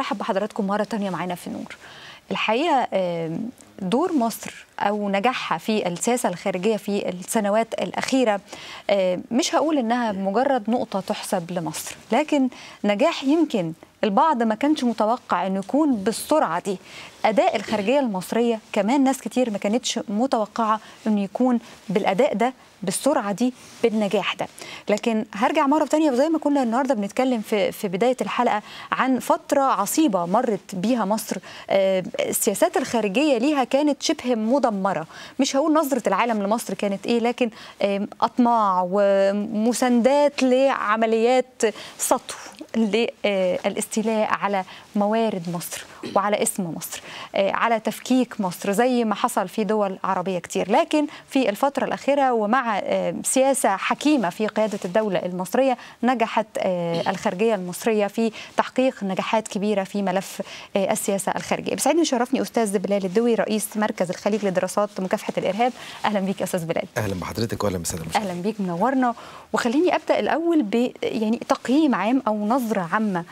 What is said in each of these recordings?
برحب بحضراتكم مرة تانية معانا في نور الحقيقة دور مصر أو نجاحها في السياسة الخارجية في السنوات الأخيرة مش هقول إنها مجرد نقطة تحسب لمصر لكن نجاح يمكن البعض ما كانش متوقع انه يكون بالسرعه دي اداء الخارجيه المصريه كمان ناس كتير ما كانتش متوقعه انه يكون بالاداء ده بالسرعه دي بالنجاح ده لكن هرجع مره تانية زي ما كنا النهارده بنتكلم في في بدايه الحلقه عن فتره عصيبه مرت بيها مصر السياسات الخارجيه ليها كانت شبه مدمره مش هقول نظره العالم لمصر كانت ايه لكن اطماع ومساندات لعمليات سطو للاستيلاء على موارد مصر وعلى اسم مصر على تفكيك مصر زي ما حصل في دول عربيه كتير لكن في الفتره الاخيره ومع سياسه حكيمه في قياده الدوله المصريه نجحت الخارجيه المصريه في تحقيق نجاحات كبيره في ملف السياسه الخارجيه بيسعدني ويشرفني استاذ بلال الدوي رئيس مركز الخليج لدراسات مكافحه الارهاب اهلا بيك يا استاذ بلال اهلا بحضرتك واهلا بالساده اهلا بيك منورنا وخليني ابدا الاول ب يعني تقييم عام او نظره عامه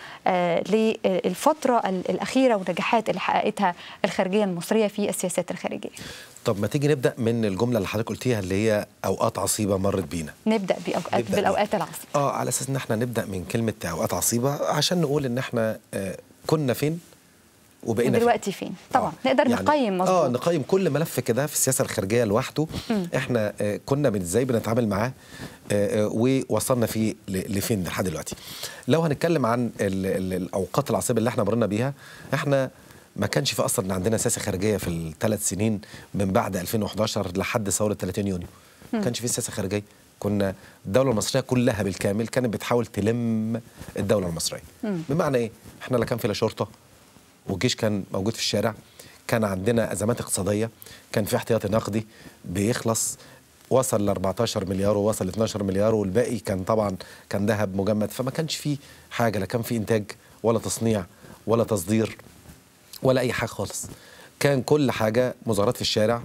للفتره الاخيره ونجاحات اللي حققتها الخارجيه المصريه في السياسات الخارجيه طب ما تيجي نبدا من الجمله اللي حضرتك قلتيها اللي هي اوقات عصيبه مرت بينا نبدا باوقات نبدأ بالاوقات العصيبه اه على اساس ان احنا نبدا من كلمه اوقات عصيبه عشان نقول ان احنا آه كنا فين وبقينا دلوقتي فين طبعا آه. نقدر يعني نقيم مظبوط اه نقيم كل ملف كده في السياسه الخارجيه لوحده م. احنا آه كنا من ازاي بنتعامل معاه آه ووصلنا فيه لفين لحد دلوقتي لو هنتكلم عن ال ال الاوقات العصيبه اللي احنا مرينا بيها احنا ما كانش في اصلا عندنا سياسه خارجيه في الثلاث سنين من بعد 2011 لحد ثوره 30 يونيو ما كانش في سياسه خارجيه كنا الدوله المصريه كلها بالكامل كانت بتحاول تلم الدوله المصريه م. بمعنى ايه احنا لا كان في لا شرطه والجيش كان موجود في الشارع كان عندنا ازمات اقتصاديه كان في احتياطي نقدي بيخلص وصل ل 14 مليار ووصل ل 12 مليار والباقي كان طبعا كان ذهب مجمد فما كانش في حاجه لا كان في انتاج ولا تصنيع ولا تصدير ولا اي حاجه خالص كان كل حاجه مظاهرات في الشارع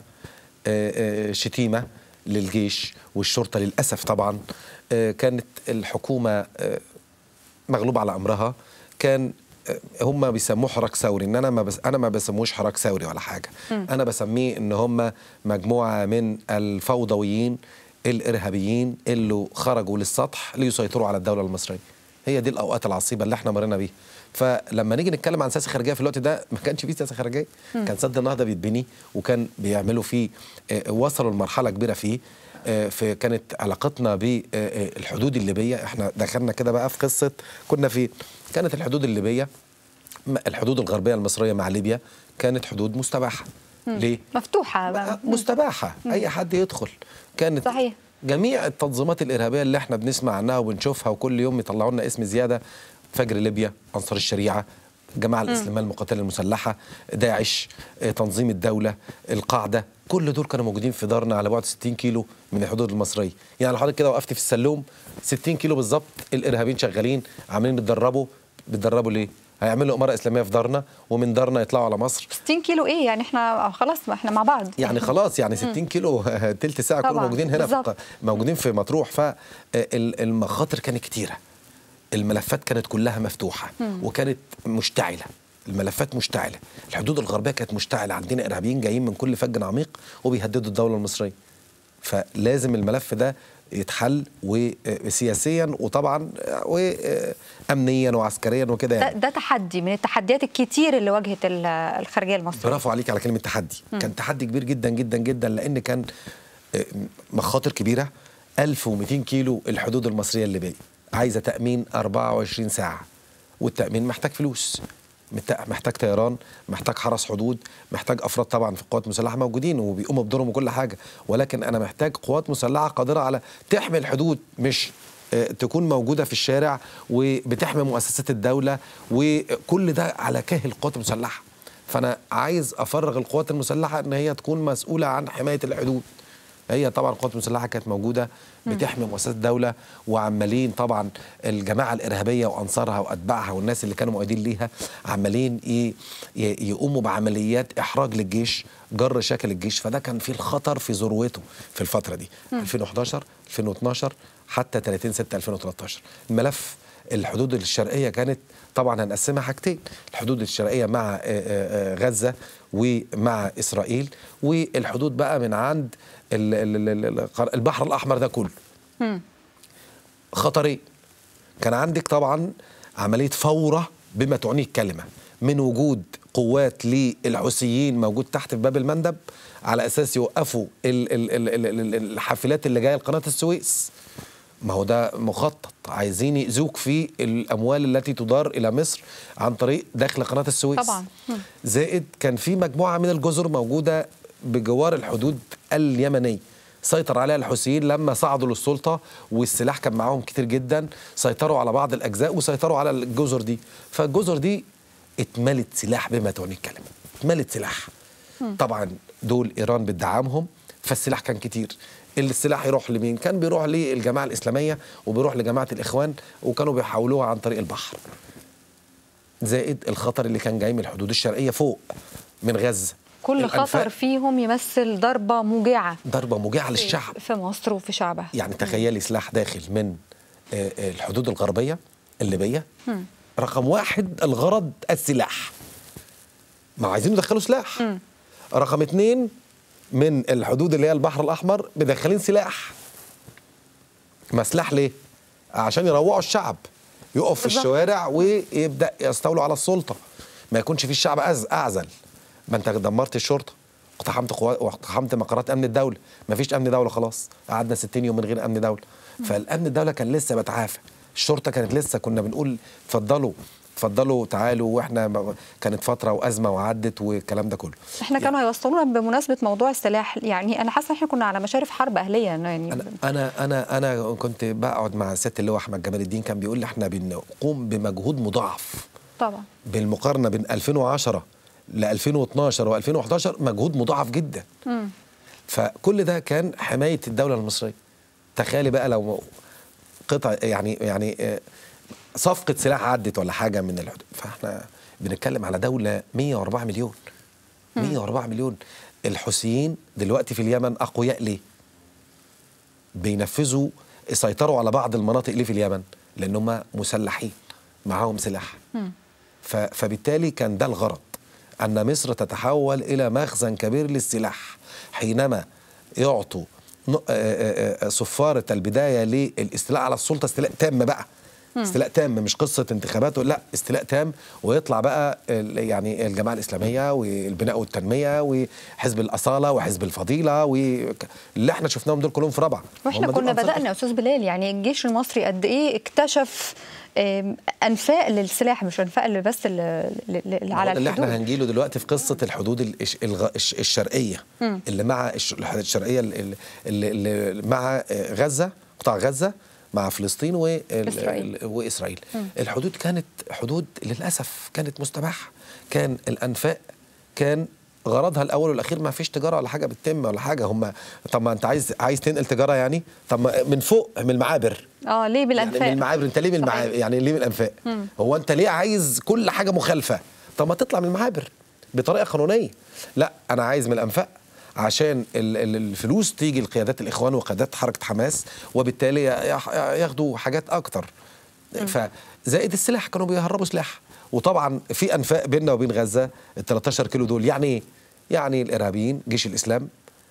شتيمه للجيش والشرطه للاسف طبعا كانت الحكومه مغلوبه على امرها كان هم بيسموه حراك ثوري ان انا ما بس انا ما بسموش حراك ثوري ولا حاجه م. انا بسميه ان هم مجموعه من الفوضويين الارهابيين اللي خرجوا للسطح ليسيطروا على الدوله المصريه هي دي الاوقات العصيبه اللي احنا مرينا بيها فلما نيجي نتكلم عن سياسه خارجيه في الوقت ده ما كانش فيه سياسه خارجيه م. كان سد النهضه بيتبني وكان بيعملوا فيه وصلوا لمرحله كبيره فيه في كانت علاقتنا بالحدود الليبيه احنا دخلنا كده بقى في قصه كنا في كانت الحدود الليبيه الحدود الغربيه المصريه مع ليبيا كانت حدود مستباحه ليه مفتوحه بقى. مستباحه مم. اي حد يدخل كانت صحيح جميع التنظيمات الارهابيه اللي احنا بنسمع عنها وبنشوفها وكل يوم يطلعوا لنا اسم زياده فجر ليبيا انصار الشريعه الجماعه الاسلاميه المقاتله المسلحه داعش تنظيم الدوله القاعده كل دول كانوا موجودين في دارنا على بعد 60 كيلو من الحدود المصريه يعني لو حضرتك كده وقفت في السلوم 60 كيلو بالظبط الارهابيين شغالين عاملين بيتدربوا بيتدربوا ليه هيعملوا اماره اسلاميه في دارنا ومن دارنا يطلعوا على مصر 60 كيلو ايه يعني احنا خلاص ما احنا مع بعض يعني خلاص يعني 60 كيلو تلت ساعه كانوا موجودين هنا في موجودين في مطروح فالمخاطر كانت كتيره الملفات كانت كلها مفتوحه مم. وكانت مشتعله الملفات مشتعله الحدود الغربيه كانت مشتعله عندنا ارهابيين جايين من كل فج عميق وبيهددوا الدوله المصريه فلازم الملف ده يتحل وسياسيا وطبعا وامنيا وعسكريا وكده يعني. ده, ده تحدي من التحديات الكتير اللي واجهت الخارجيه المصريه برافو عليك على كلمه تحدي م. كان تحدي كبير جدا جدا جدا لان كان مخاطر كبيره 1200 كيلو الحدود المصريه الليبيه عايزه تامين 24 ساعه والتامين محتاج فلوس محتاج طيران محتاج حرس حدود محتاج افراد طبعا في القوات المسلحه موجودين وبيقوموا بدورهم وكل حاجه ولكن انا محتاج قوات مسلحه قادره على تحمي الحدود مش تكون موجوده في الشارع وبتحمي مؤسسات الدوله وكل ده على كاهل القوات المسلحه فانا عايز افرغ القوات المسلحه ان هي تكون مسؤوله عن حمايه الحدود هي طبعا القوات المسلحه كانت موجوده بتحمي مؤسسات الدوله وعمالين طبعا الجماعه الارهابيه وانصارها واتباعها والناس اللي كانوا مؤيدين ليها عمالين يقوموا بعمليات احراج للجيش جر شكل الجيش فده كان في الخطر في ذروته في الفتره دي 2011 2012 حتى 30 6 2013 الملف الحدود الشرقيه كانت طبعا هنقسمها حاجتين الحدود الشرقيه مع آه، آه، آه، غزه ومع اسرائيل والحدود بقى من عند ال- ال- ال- ال- البحر الاحمر ده كله خطرين كان عندك طبعا عمليه فوره بما تعنيه الكلمه من وجود قوات للحوثيين موجود تحت في باب المندب على اساس يوقفوا ال- ال- ال- ال- ال- الحافلات اللي جايه لقناه السويس ما هو ده مخطط عايزين يأذوك في الاموال التي تدار الى مصر عن طريق داخل قناه السويس طبعاً. مم. زائد كان في مجموعه من الجزر موجوده بجوار الحدود اليمنيه سيطر عليها الحوثيين لما صعدوا للسلطه والسلاح كان معاهم كتير جدا سيطروا على بعض الاجزاء وسيطروا على الجزر دي فالجزر دي اتملت سلاح بما تعني الكلمه اتملت سلاح طبعا دول ايران بتدعمهم فالسلاح كان كتير السلاح يروح لمين كان بيروح للجماعه الاسلاميه وبيروح لجماعه الاخوان وكانوا بيحولوها عن طريق البحر زائد الخطر اللي كان جاي من الحدود الشرقيه فوق من غزه كل الأنفاق خطر فيهم يمثل ضربه موجعه ضربه موجعه للشعب في مصر وفي شعبها يعني تخيلي سلاح داخل من آه، آه، الحدود الغربيه الليبيه رقم واحد الغرض السلاح ما عايزين يدخلوا سلاح رقم اتنين من الحدود اللي هي البحر الاحمر مدخلين سلاح ما سلاح ليه عشان يروعوا الشعب يقف في بالظبط. الشوارع ويبدا يستولوا على السلطه ما يكونش في الشعب أز- اعزل ما انت دمرت الشرطه اقتحمت قوا... واقتحمت مقرات امن الدوله ما فيش امن دوله خلاص قعدنا 60 يوم من غير امن دوله فالامن الدوله كان لسه بتعافى الشرطه كانت لسه كنا بنقول اتفضلوا اتفضلوا تعالوا واحنا م- كانت فتره وازمه وعدت والكلام ده كله احنا كانوا هيوصلونا بمناسبه موضوع السلاح يعني انا حاسه ان احنا كنا على مشارف حرب اهليه يعني انا انا انا انا كنت بقعد مع سياده اللواء احمد جمال الدين كان بيقول لي احنا بنقوم بمجهود مضاعف طبعا بالمقارنه بين 2010 ل 2012 و2011 مجهود مضاعف جدا فكل ده كان حمايه الدوله المصريه تخيلي بقى لو قطع يعني يعني آه، صفقه سلاح عدت ولا حاجه من الحدود فاحنا بنتكلم على دوله 104 مليون 104 مليون الحوثيين دلوقتي في اليمن اقوياء ليه؟ بينفذوا سيطروا على بعض المناطق ليه في اليمن؟ لان هم مسلحين معاهم سلاح ف- فبالتالي كان ده الغرض ان مصر تتحول الى مخزن كبير للسلاح حينما يعطوا ن- آه، آه، آه، صفاره البدايه للاستيلاء على السلطه استيلاء تام بقى استيلاء تام مش قصه انتخابات لا استيلاء تام ويطلع بقى ال- يعني الجماعه الاسلاميه والبناء والتنميه وحزب الاصاله وحزب الفضيله واللي احنا شفناهم دول كلهم في رابعه واحنا هم دول كنا أنصار بدانا يا استاذ بلال يعني الجيش المصري قد ايه اكتشف آم، انفاق للسلاح مش انفاق اللي بس اللي اللي على اللي احنا الحدود هنجيله دلوقتي في قصه الحدود الش- الغ- الش- الشرقيه اللي مع الش- الحدود الشرقيه اللي, اللي, اللي مع آه، غزه قطاع غزه مع فلسطين وال- إسرائيل. ال- واسرائيل الحدود كانت حدود للاسف كانت مستباحه كان الانفاق كان غرضها الاول والاخير ما فيش تجاره ولا حاجه بتتم ولا حاجه هم طب ما انت عايز عايز تنقل تجاره يعني طب ما من فوق من المعابر اه ليه يعني بالانفاق من المعابر انت ليه من صحيح. المعابر يعني ليه من الانفاق هو انت ليه عايز كل حاجه مخالفه طب ما تطلع من المعابر بطريقه قانونيه لا انا عايز من الانفاق عشان ال- ال- الفلوس تيجي لقيادات الاخوان وقيادات حركه حماس وبالتالي يح- ياخدوا حاجات اكتر فزائد السلاح كانوا بيهربوا سلاح وطبعا في انفاق بيننا وبين غزه ال 13 كيلو دول يعني ايه؟ يعني الارهابيين جيش الاسلام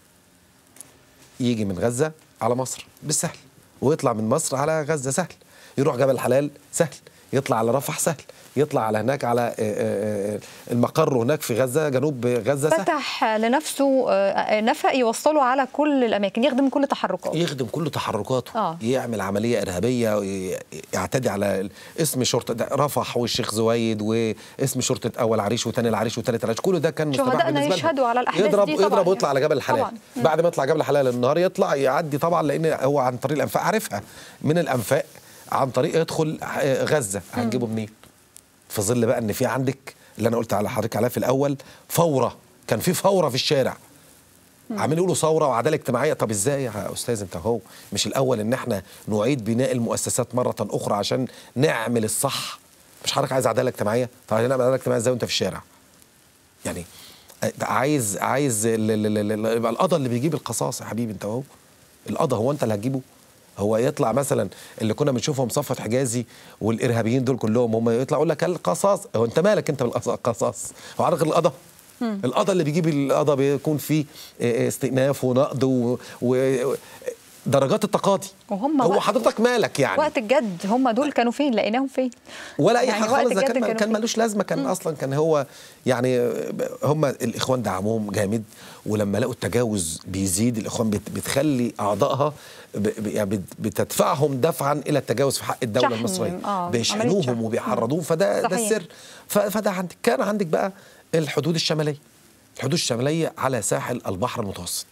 يجي من غزة على مصر بالسهل ويطلع من مصر على غزة سهل يروح جبل الحلال سهل يطلع على رفح سهل يطلع على هناك على آه، آه، آه، المقر هناك في غزة جنوب غزة سهل فتح لنفسه آه، نفق يوصله على كل الاماكن يخدم كل تحركاته يخدم كل تحركاته آه. يعمل عمليه ارهابيه وي- يعتدي على ال- اسم شرطه ده رفح والشيخ زويد واسم شرطه اول عريش وثاني العريش وثالث العريش كل ده كان مستباح شهدائنا بالنسبه لهم. يشهدوا على الأحداث يضرب دي طبعاً يضرب ويطلع يعني. على جبل الحلال طبعاً. مم. بعد ما يطلع جبل الحلال النهار يطلع يعدي طبعا لان هو عن طريق الانفاق عارفها من الانفاق عن طريق يدخل آه، غزه هنجيبه منين؟ في ظل بقى ان في عندك اللي انا قلت على حضرتك عليها في الاول فوره كان في فوره في الشارع عاملين يقولوا ثوره وعداله اجتماعيه طب ازاي يا استاذ انت هو مش الاول ان احنا نعيد بناء المؤسسات مره اخرى عشان نعمل الصح مش حضرتك عايز عداله اجتماعيه طب هنعمل عداله اجتماعيه ازاي وانت في الشارع يعني عايز عايز ال- ال- ال- ال- يبقى القضاء اللي بيجيب القصاص يا حبيبي انت اهو القضاء هو انت اللي هتجيبه هو يطلع مثلا اللي كنا بنشوفهم صفوت حجازي والارهابيين دول كلهم هم يطلع يقول لك القصاص هو انت مالك انت بالقصاص هو عارف القضاء القضاء اللي بيجيب القضاء بيكون فيه آه، استئناف ونقد و... و... درجات التقاضي وهم هو وقت- حضرتك مالك يعني وقت الجد هم دول كانوا فين لقيناهم فين ولا اي يعني حاجه وقت خالص ده الجد كان كانوا كان فين؟ ملوش لازمه كان اصلا كان هو يعني هم الاخوان دعموهم جامد ولما لقوا التجاوز بيزيد الاخوان بت- بتخلي اعضائها ب- ب- يعني بت- بتدفعهم دفعا الى التجاوز في حق الدوله شحن، المصريه آه، عملية بيشحنوهم شحن. وبيحرضوهم فده ده صحيح. السر ف- فده عندك كان عندك بقى الحدود الشماليه الحدود الشماليه على ساحل البحر المتوسط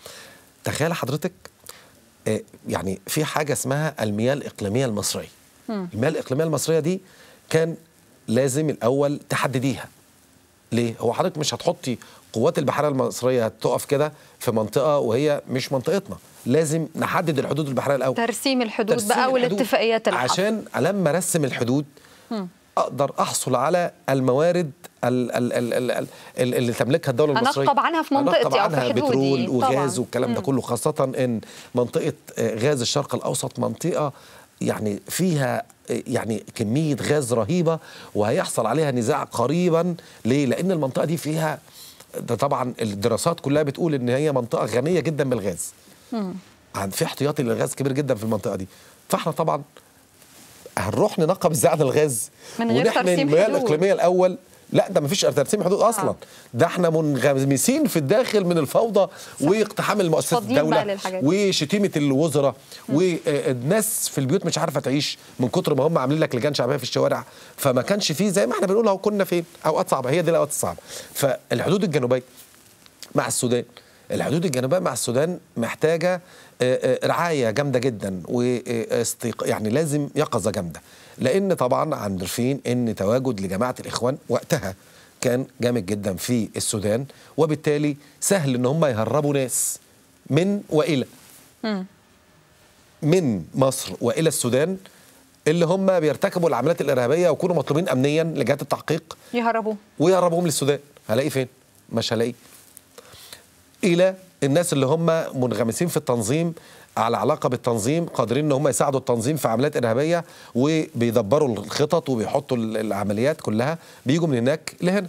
تخيل حضرتك آه، يعني في حاجه اسمها المياه الاقليميه المصريه المياه الاقليميه المصريه دي كان لازم الاول تحدديها ليه هو حضرتك مش هتحطي قوات البحريه المصريه تقف كده في منطقه وهي مش منطقتنا لازم نحدد الحدود البحريه الاول ترسيم الحدود ترسيم بقى الحدود. والاتفاقيات اللي حصلت. عشان لما ارسم الحدود اقدر احصل على الموارد ال- ال- ال- ال- ال- اللي تملكها الدوله أنقب المصريه عنها في منطقتي أنقب أو في عنها حدودي. بترول طبعاً. وغاز والكلام ده كله خاصه ان منطقه آه، غاز الشرق الاوسط منطقه يعني فيها آه، يعني كميه غاز رهيبه وهيحصل عليها نزاع قريبا ليه؟ لان المنطقه دي فيها ده طبعا الدراسات كلها بتقول ان هي منطقه غنيه جدا بالغاز عن في احتياطي للغاز كبير جدا في المنطقه دي فاحنا طبعا هنروح ننقب ازاي عن الغاز من غير ونحمي ترسيم المياه حدود. الاقليميه الاول لا ده مفيش ترسيم حدود اصلا آه. ده احنا منغمسين في الداخل من الفوضى واقتحام المؤسسات فاضيين بقى الدوله للحاجات دي. وشتيمه الوزراء والناس في البيوت مش عارفه تعيش من كتر ما هم عاملين لك لجان شعبيه في الشوارع فما كانش فيه زي ما احنا بنقول اهو كنا فين اوقات صعبه هي دي الاوقات الصعبه فالحدود الجنوبيه مع السودان الحدود الجنوبيه مع السودان محتاجه آه، آه، رعايه جامده جدا واستيق يعني لازم يقظه جامده لان طبعا عارفين ان تواجد لجماعه الاخوان وقتها كان جامد جدا في السودان وبالتالي سهل ان هم يهربوا ناس من والى من مصر والى السودان اللي هم بيرتكبوا العمليات الارهابيه ويكونوا مطلوبين امنيا لجهات التحقيق يهربوا ويهربوهم للسودان هلاقي فين مش هلاقي الى الناس اللي هم منغمسين في التنظيم على علاقه بالتنظيم قادرين ان هم يساعدوا التنظيم في عمليات ارهابيه وبيدبروا الخطط وبيحطوا ال- العمليات كلها بيجوا من هناك لهنا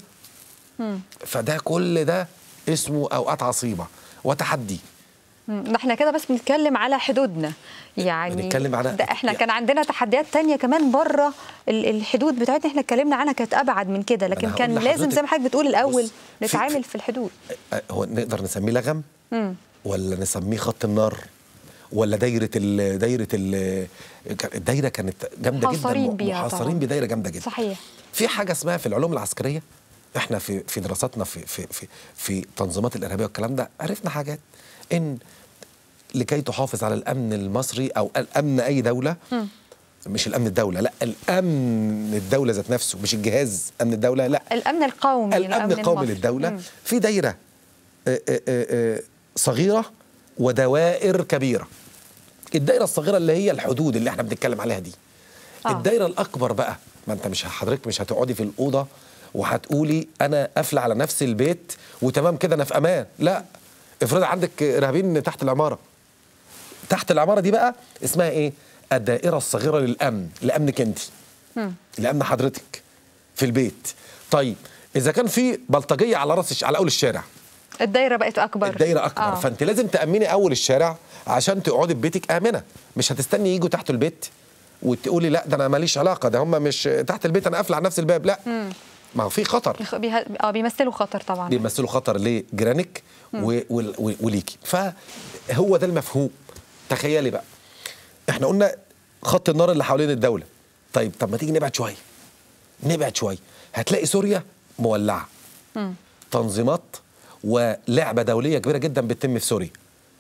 فده كل ده اسمه اوقات عصيبه وتحدي مم. ده احنا كده بس بنتكلم على حدودنا يعني بنتكلم على- ده احنا كان عندنا تحديات تانية كمان بره ال- الحدود بتاعتنا احنا اتكلمنا عنها كانت ابعد من كده لكن هقول كان لازم لحضرتك- زي ما حضرتك بتقول الاول بص، في- نتعامل في- في الحدود أه، هو نقدر نسميه لغم ولا نسميه خط النار ولا دايره ال دايره ال الدايره كانت جامده جدا محاصرين بيها محاصرين طبعاً. بدايره جامده جدا صحيح. في حاجه اسمها في العلوم العسكريه احنا في في دراساتنا في في في في تنظيمات الارهابيه والكلام ده عرفنا حاجات ان لكي تحافظ على الامن المصري او الامن اي دوله مش الامن الدوله لا الامن الدوله ذات نفسه مش الجهاز امن الدوله لا الامن القومي الامن القومي المصري. للدوله مم. في دايره آه، آه، آه، صغيره ودوائر كبيره الدايره الصغيره اللي هي الحدود اللي احنا بنتكلم عليها دي آه. الدايره الاكبر بقى ما انت مش حضرتك مش هتقعدي في الاوضه وهتقولي انا قافله على نفس البيت وتمام كده انا في امان لا افرضي عندك ارهابيين تحت العماره تحت العماره دي بقى اسمها ايه الدائره الصغيره للامن لامنك انت لامن حضرتك في البيت طيب اذا كان في بلطجيه على راس الش- على اول الشارع الدايره بقت اكبر الدايره اكبر آه. آه. فانت لازم تامني اول الشارع عشان تقعدي في بيتك امنه مش هتستني يجوا تحت البيت وتقولي لا ده انا ماليش علاقه ده هم مش تحت البيت انا قافله على نفس الباب لا ما هو في خطر يخ- بيه- اه بيمثلوا خطر طبعا بيمثلوا خطر لجيرانك و- وال- و- وليكي فهو ده المفهوم تخيلي بقى احنا قلنا خط النار اللي حوالين الدوله طيب طب ما تيجي نبعد شويه نبعد شويه هتلاقي سوريا مولعه تنظيمات ولعبه دوليه كبيره جدا بتتم في سوريا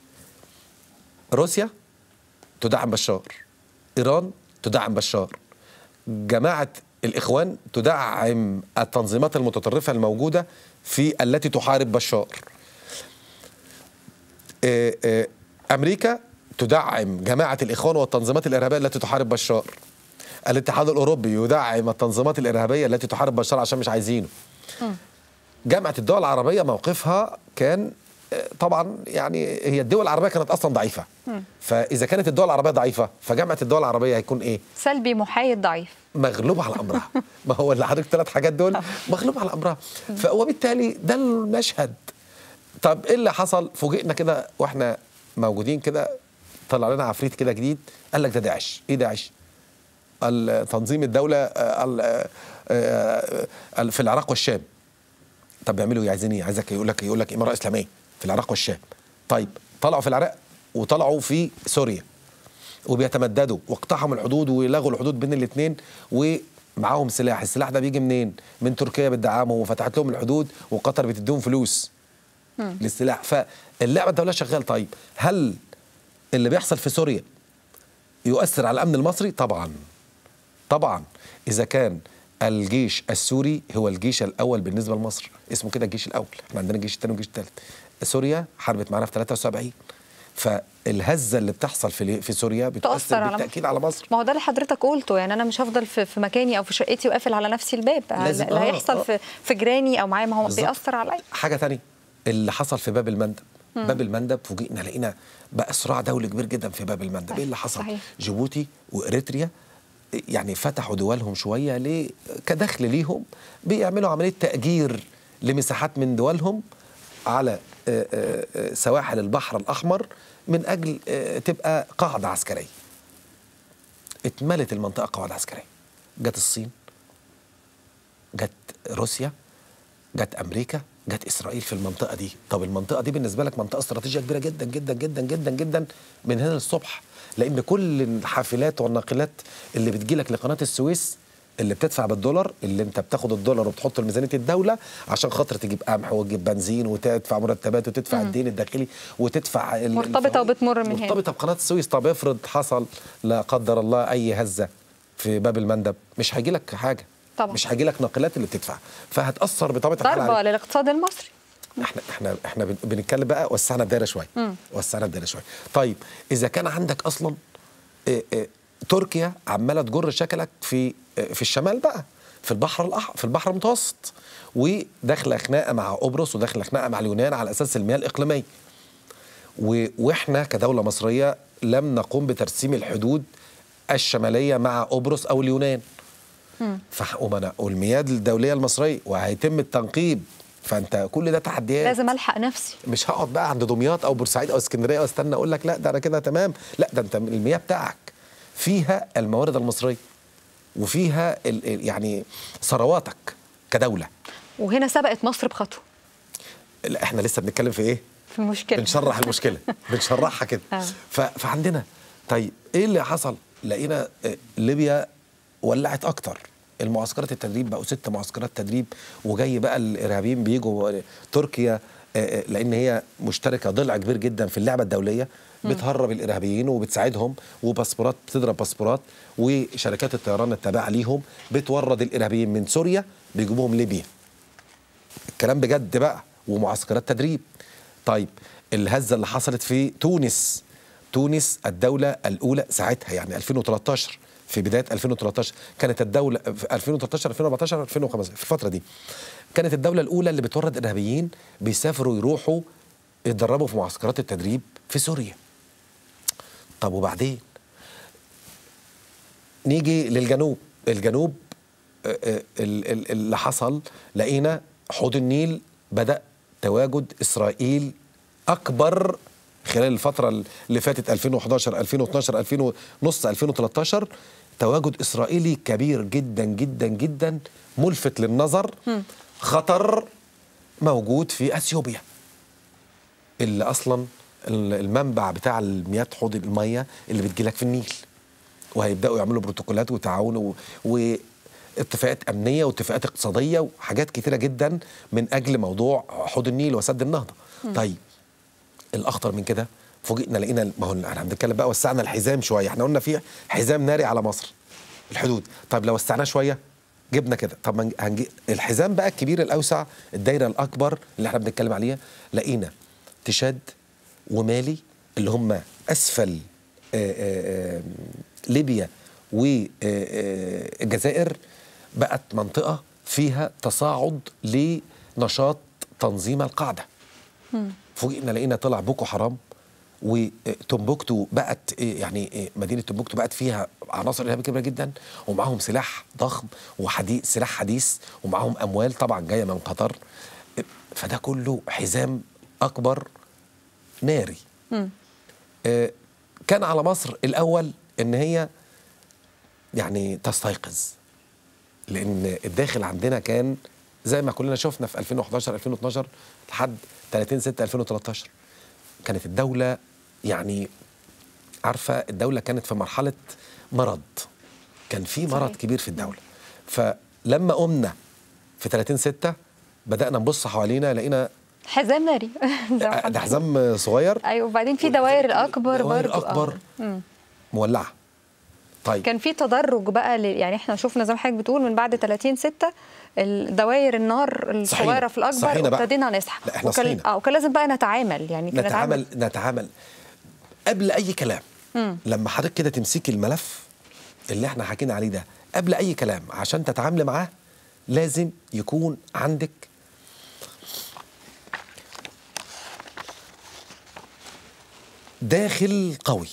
روسيا تدعم بشار ايران تدعم بشار جماعه الاخوان تدعم التنظيمات المتطرفه الموجوده في التي تحارب بشار آه، آه، امريكا تدعم جماعه الاخوان والتنظيمات الارهابيه التي تحارب بشار الاتحاد الاوروبي يدعم التنظيمات الارهابيه التي تحارب بشار عشان مش عايزينه جامعه الدول العربيه موقفها كان آه، طبعا يعني هي الدول العربيه كانت اصلا ضعيفه فاذا كانت الدول العربيه ضعيفه فجامعه الدول العربيه هيكون ايه سلبي محايد ضعيف مغلوب على امرها ما هو اللي حضرتك ثلاث حاجات دول مغلوب على امرها ف- وبالتالي ده المشهد طب ايه اللي حصل فوجئنا كده واحنا موجودين كده طلع لنا عفريت كده جديد قال لك ده داعش ايه داعش ال- تنظيم الدوله آه، ال- آه، آه، في العراق والشام طب بيعملوا ايه عايزين ايه عايزك يقول لك يقول لك اماره اسلاميه في العراق والشام طيب طلعوا في العراق وطلعوا في سوريا وبيتمددوا واقتحموا الحدود ولغوا الحدود بين الاثنين ومعاهم سلاح السلاح ده بيجي منين من تركيا بتدعمهم وفتحت لهم الحدود وقطر بتديهم فلوس للسلاح فاللعبه الدوليه شغال طيب هل اللي بيحصل في سوريا يؤثر على الامن المصري طبعا طبعا اذا كان الجيش السوري هو الجيش الاول بالنسبه لمصر اسمه كده الجيش الاول احنا عندنا الجيش الثاني والجيش الثالث سوريا حاربت معانا في 73 فالهزه اللي بتحصل في في سوريا تأثر بتاثر على بالتاكيد على مصر ما هو ده اللي حضرتك قلته يعني انا مش هفضل في, في مكاني او في شقتي وقافل على نفسي الباب لازم- اللي آه، هيحصل آه. في في جيراني او معايا ما هو بالظبط. بيأثر عليا حاجه تانية اللي حصل في باب المندب باب المندب فوجئنا لقينا بقى صراع دولي كبير جدا في باب المندب ايه اللي حصل صحيح. جيبوتي واريتريا يعني فتحوا دولهم شويه ليه كدخل ليهم بيعملوا عمليه تاجير لمساحات من دولهم على آه، آه، آه، سواحل البحر الاحمر من اجل آه، تبقى قاعده عسكريه اتملت المنطقه قاعده عسكريه جت الصين جت روسيا جت امريكا جت اسرائيل في المنطقه دي طب المنطقه دي بالنسبه لك منطقه استراتيجيه كبيره جدا جدا جدا جدا جدا من هنا للصبح لان كل الحافلات والناقلات اللي بتجي لك لقناه السويس اللي بتدفع بالدولار اللي انت بتاخد الدولار وبتحطه لميزانيه الدوله عشان خاطر تجيب قمح وتجيب بنزين وتدفع مرتبات وتدفع الدين الداخلي وتدفع ال- مرتبطة الفوائد. وبتمر من هنا. مرتبطه بقناه السويس طب افرض حصل لا قدر الله اي هزه في باب المندب مش هيجي لك حاجه طبعا. مش هيجي لك ناقلات اللي بتدفع فهتاثر بطبيعه الحال ضربه عليك. للاقتصاد المصري احنا احنا احنا بن- بنتكلم بقى وسعنا الدايره شويه وسعنا الدايره شويه طيب اذا كان عندك اصلا اه اه تركيا عماله تجر شكلك في اه في الشمال بقى في البحر الأح في البحر المتوسط وداخله خناقه مع قبرص وداخله خناقه مع اليونان على اساس المياه الاقليميه و- واحنا كدوله مصريه لم نقوم بترسيم الحدود الشماليه مع قبرص او اليونان فح- ومنا- والمياه الدوليه المصريه وهيتم التنقيب فانت كل ده تحديات لازم الحق نفسي مش هقعد بقى عند دمياط او بورسعيد او اسكندريه واستنى اقول لك لا ده انا كده تمام لا ده انت المياه بتاعك فيها الموارد المصريه وفيها ال- ال- يعني ثرواتك كدوله وهنا سبقت مصر بخطوه لا احنا لسه بنتكلم في ايه في المشكله بنشرح المشكله بنشرحها كده آه. ف- فعندنا طيب ايه اللي حصل لقينا آه، ليبيا ولعت اكتر المعسكرات التدريب بقوا ست معسكرات تدريب وجاي بقى الارهابيين بيجوا آه، تركيا آه، آه، لان هي مشتركه ضلع كبير جدا في اللعبه الدوليه بتهرب الارهابيين وبتساعدهم وباسبورات بتضرب باسبورات وشركات الطيران التابعه ليهم بتورد الارهابيين من سوريا بيجيبوهم ليبيا الكلام بجد بقى ومعسكرات تدريب طيب الهزه اللي حصلت في تونس تونس الدوله الاولى ساعتها يعني 2013 في بدايه 2013 كانت الدوله في 2013 2014 2015 في الفتره دي كانت الدوله الاولى اللي بتورد ارهابيين بيسافروا يروحوا يتدربوا في معسكرات التدريب في سوريا طب وبعدين نيجي للجنوب الجنوب آه، آه، ال- ال- اللي حصل لقينا حوض النيل بدأ تواجد إسرائيل أكبر خلال الفترة اللي فاتت 2011 2012 2000 نص 2013 تواجد إسرائيلي كبير جدا جدا جدا ملفت للنظر خطر موجود في أثيوبيا اللي أصلا المنبع بتاع المياه حوض المية اللي بتجيلك في النيل وهيبداوا يعملوا بروتوكولات وتعاون و... واتفاقات امنيه واتفاقات اقتصاديه وحاجات كتيره جدا من اجل موضوع حوض النيل وسد النهضه. طيب الاخطر من كده فوجئنا لقينا ما هو احنا بنتكلم بقى وسعنا الحزام شويه احنا قلنا في حزام ناري على مصر الحدود طيب لو وسعناه شويه جبنا كده طب ما هنجي الحزام بقى الكبير الاوسع الدايره الاكبر اللي احنا بنتكلم عليها لقينا تشاد ومالي اللي هم اسفل آآ آآ ليبيا والجزائر بقت منطقه فيها تصاعد لنشاط تنظيم القاعده فوجئنا لقينا طلع بوكو حرام وتمبوكتو بقت يعني مدينه تمبوكتو بقت فيها عناصر ارهابيه كبيره جدا ومعاهم سلاح ضخم وحديث سلاح حديث ومعاهم اموال طبعا جايه من قطر فده كله حزام اكبر ناري آه، كان على مصر الاول ان هي يعني تستيقظ لان الداخل عندنا كان زي ما كلنا شفنا في 2011 2012 لحد 30 6 2013 كانت الدوله يعني عارفه الدوله كانت في مرحله مرض كان في مرض صحيح. كبير في الدوله فلما قمنا في 30 6 بدانا نبص حوالينا لقينا حزام ناري زي ما ده حضرتك- حزام صغير ايوه وبعدين في دوائر الاكبر دوائر برضو اكبر آه. مولعه طيب كان في تدرج بقى ل... يعني احنا شفنا زي ما حضرتك بتقول من بعد 30 6 الدوائر النار الصغيره صحينا. في الاكبر صحينا بقى. وابتدينا نصحى لا، إحنا وكان... صحينا. اه وكان لازم بقى نتعامل يعني كان نتعامل نتعامل قبل اي كلام لما حضرتك كده تمسكي الملف اللي احنا حكينا عليه ده قبل اي كلام عشان تتعاملي معاه لازم يكون عندك داخل قوي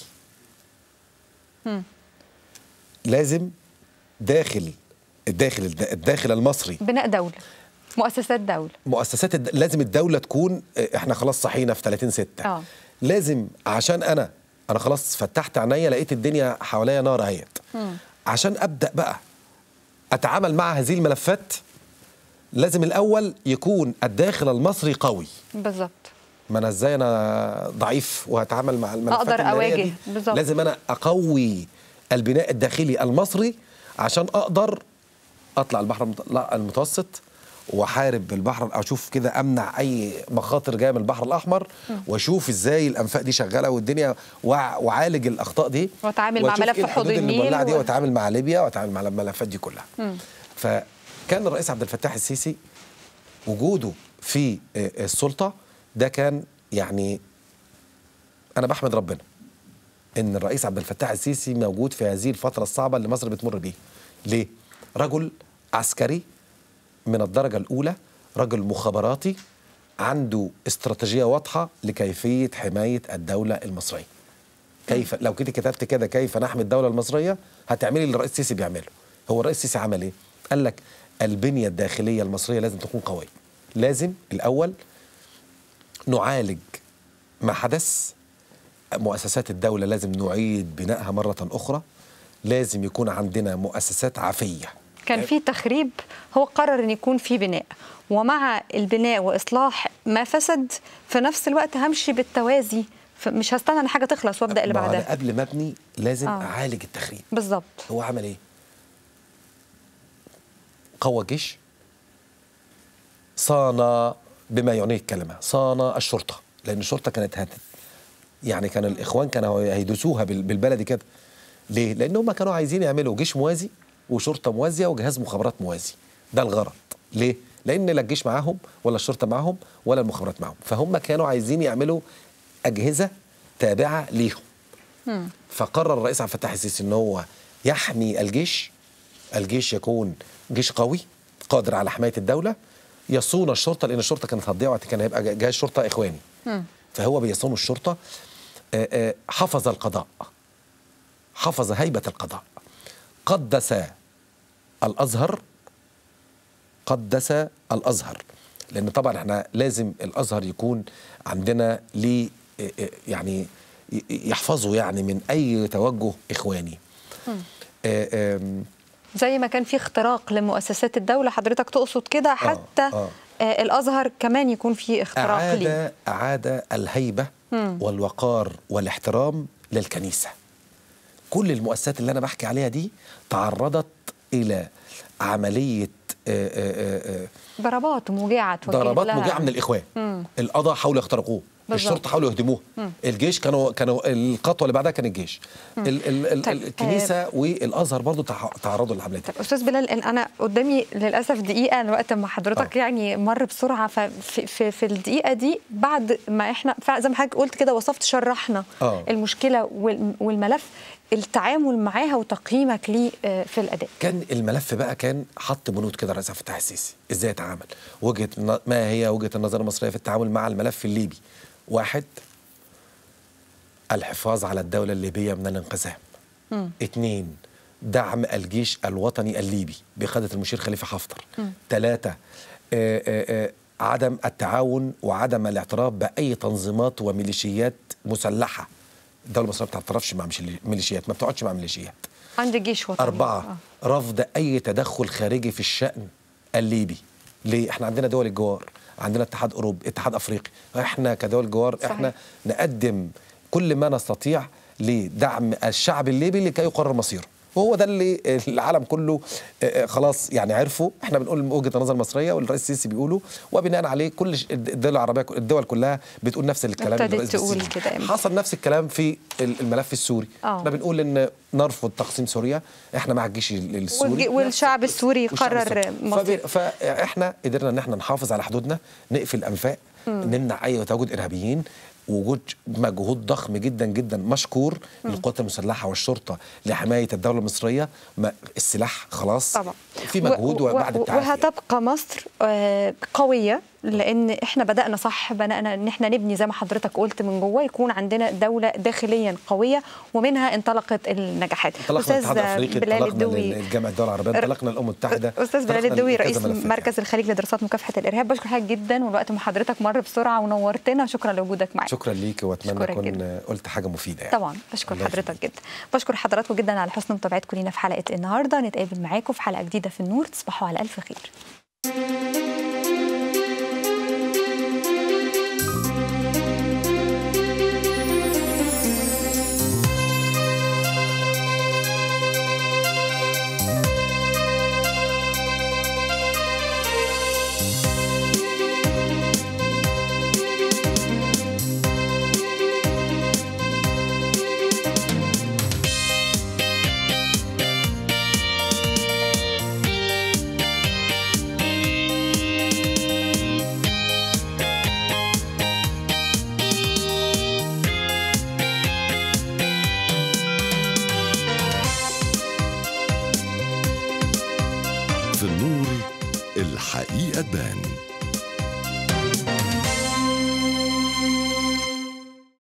لازم داخل الداخل الداخل المصري بناء دوله مؤسسات دوله مؤسسات الد... لازم الدولة تكون احنا خلاص صحينا في 30 6 آه. لازم عشان انا انا خلاص فتحت عينيا لقيت الدنيا حواليا نار اهيت عشان ابدا بقى اتعامل مع هذه الملفات لازم الاول يكون الداخل المصري قوي بالظبط ما انا ازاي انا ضعيف وهتعامل مع الملفات أقدر النارية أواجه. دي؟ بالظبط. لازم انا اقوي البناء الداخلي المصري عشان اقدر اطلع البحر المت- لا، المتوسط واحارب البحر اشوف كده امنع اي مخاطر جايه من البحر الاحمر واشوف ازاي الانفاق دي شغاله والدنيا وع- واعالج الاخطاء دي وأتعامل مع وأشوف ملف إيه حوض الحدود النيل المولعه دي و- واتعامل مع ليبيا واتعامل مع الملفات دي كلها فكان الرئيس عبد الفتاح السيسي وجوده في آه، السلطه ده كان يعني انا بحمد ربنا ان الرئيس عبد الفتاح السيسي موجود في هذه الفتره الصعبه اللي مصر بتمر بيها ليه رجل عسكري من الدرجه الاولى رجل مخابراتي عنده استراتيجيه واضحه لكيفيه حمايه الدوله المصريه كيف لو كنت كتبت كده كيف نحمي الدوله المصريه هتعملي اللي الرئيس السيسي بيعمله هو الرئيس السيسي عمل ايه قال لك البنيه الداخليه المصريه لازم تكون قويه لازم الاول نعالج ما حدث مؤسسات الدولة لازم نعيد بنائها مرة أخرى لازم يكون عندنا مؤسسات عافية كان في تخريب هو قرر ان يكون في بناء ومع البناء واصلاح ما فسد في نفس الوقت همشي بالتوازي ف- مش هستنى ان حاجه تخلص وابدا اللي ما هو أنا بعدها قبل ما ابني لازم آه. أعالج التخريب بالظبط هو عمل إيه؟ قوى الجيش صان بما يعنيه الكلمة صان الشرطة لأن الشرطة كانت هت يعني كان الإخوان كانوا هيدوسوها بال- بالبلدي كده ليه؟ لأن هم كانوا عايزين يعملوا جيش موازي وشرطة موازية وجهاز مخابرات موازي ده الغرض ليه؟ لأن لا الجيش معاهم ولا الشرطة معاهم ولا المخابرات معاهم فهم كانوا عايزين يعملوا أجهزة تابعة ليهم فقرر الرئيس عبد الفتاح السيسي ان هو يحمي الجيش الجيش يكون جيش قوي قادر على حمايه الدوله يصون الشرطه لان الشرطه كانت هتضيع وقت كان هيبقى جهاز شرطه اخواني فهو بيصون الشرطه آه، آه، حفظ القضاء حفظ هيبه القضاء قدس الازهر قدس الازهر لان طبعا احنا لازم الازهر يكون عندنا ليه آه، آه، يعني ي- يحفظه يعني من اي توجه اخواني آه، آم، زي ما كان في اختراق لمؤسسات الدوله حضرتك تقصد كده حتى آه. آه الازهر كمان يكون في اختراق ليه أعاد أعاد الهيبة والوقار والاحترام للكنيسة كل المؤسسات اللي أنا بحكي عليها دي تعرضت إلى عملية آه، آه، آه، ضربات وموجعه توجه ضربات لها. موجعة من الإخوان القضاء حاولوا يخترقوه بالظبط. الشرطة حاولوا يهدموه الجيش كانوا كانوا الخطوة اللي بعدها كان الجيش ال ال ال طيب، الكنيسة والأزهر برضو تع- تعرضوا للعملية دي طب استاذ بلال إن انا قدامي للاسف دقيقه الوقت ما حضرتك آه. يعني مر بسرعه ففي في, في الدقيقه دي بعد ما احنا فع- زي ما حضرتك قلت كده وصفت شرحنا آه. المشكله وال- والملف التعامل معاها وتقييمك ليه آه، في الاداء كان الملف بقى كان حط بنود كده الرئيس عبد الفتاح السيسي ازاي يتعامل وجهه ن- ما هي وجهه النظر المصريه في التعامل مع الملف الليبي واحد الحفاظ على الدوله الليبيه من الانقسام اثنين دعم الجيش الوطني الليبي بقيادة المشير خليفة حفتر ثلاثة عدم التعاون وعدم الاعتراف بأي تنظيمات وميليشيات مسلحة الدولة المصرية ما بتعترفش مع مش- ميليشيات ما بتقعدش مع ميليشيات عندي جيش وطني أربعة رفض أي تدخل خارجي في الشأن الليبي ليه؟ احنا عندنا دول الجوار عندنا اتحاد أوروبي اتحاد أفريقي احنا كدول جوار صحيح. احنا نقدم كل ما نستطيع لدعم الشعب الليبي لكي يقرر مصيره وهو ده اللي العالم كله آه، آه، خلاص يعني عرفه احنا بنقول من وجهه النظر المصريه والرئيس السيسي بيقوله وبناء عليه كل ش- الدول العربيه الدول كلها بتقول نفس الكلام ابتدت الرئيس تقول السيسي. كده امتى؟ حصل نفس الكلام في ال- الملف السوري آه. احنا بنقول ان نرفض تقسيم سوريا احنا مع الجيش ال- السوري والج- والشعب السوري والشعب قرر السوري. مصير. فب- فاحنا قدرنا ان احنا نحافظ على حدودنا نقفل انفاق نمنع اي تواجد ارهابيين وجود مجهود ضخم جدا جدا مشكور للقوات المسلحه والشرطه لحمايه الدوله المصريه ما السلاح خلاص طبعا في مجهود و- و- وبعد التعافي وهتبقى مصر آه، قويه لان احنا بدانا صح بدانا ان احنا نبني زي ما حضرتك قلت من جوه يكون عندنا دوله داخليا قويه ومنها انطلقت النجاحات انطلقنا الاتحاد الافريقي بلال انطلقنا الدوي الجامعه الدول العربيه انطلقنا الامم المتحده استاذ بلال انطلقنا الدوي لكذا رئيس ملف يعني. مركز الخليج لدراسات مكافحه الارهاب بشكر حضرتك جدا والوقت مع حضرتك مر بسرعه ونورتنا وشكرا لوجودك معانا شكرا ليك واتمنى أشكرك اكون جداً. قلت حاجه مفيده يعني طبعا بشكر الله حضرتك يخليك. جدا بشكر حضراتكم جدا على حسن متابعتكم لينا في حلقه النهارده نتقابل معاكم في حلقه جديده في النور تصبحوا على الف خير في النور الحقيقة تبان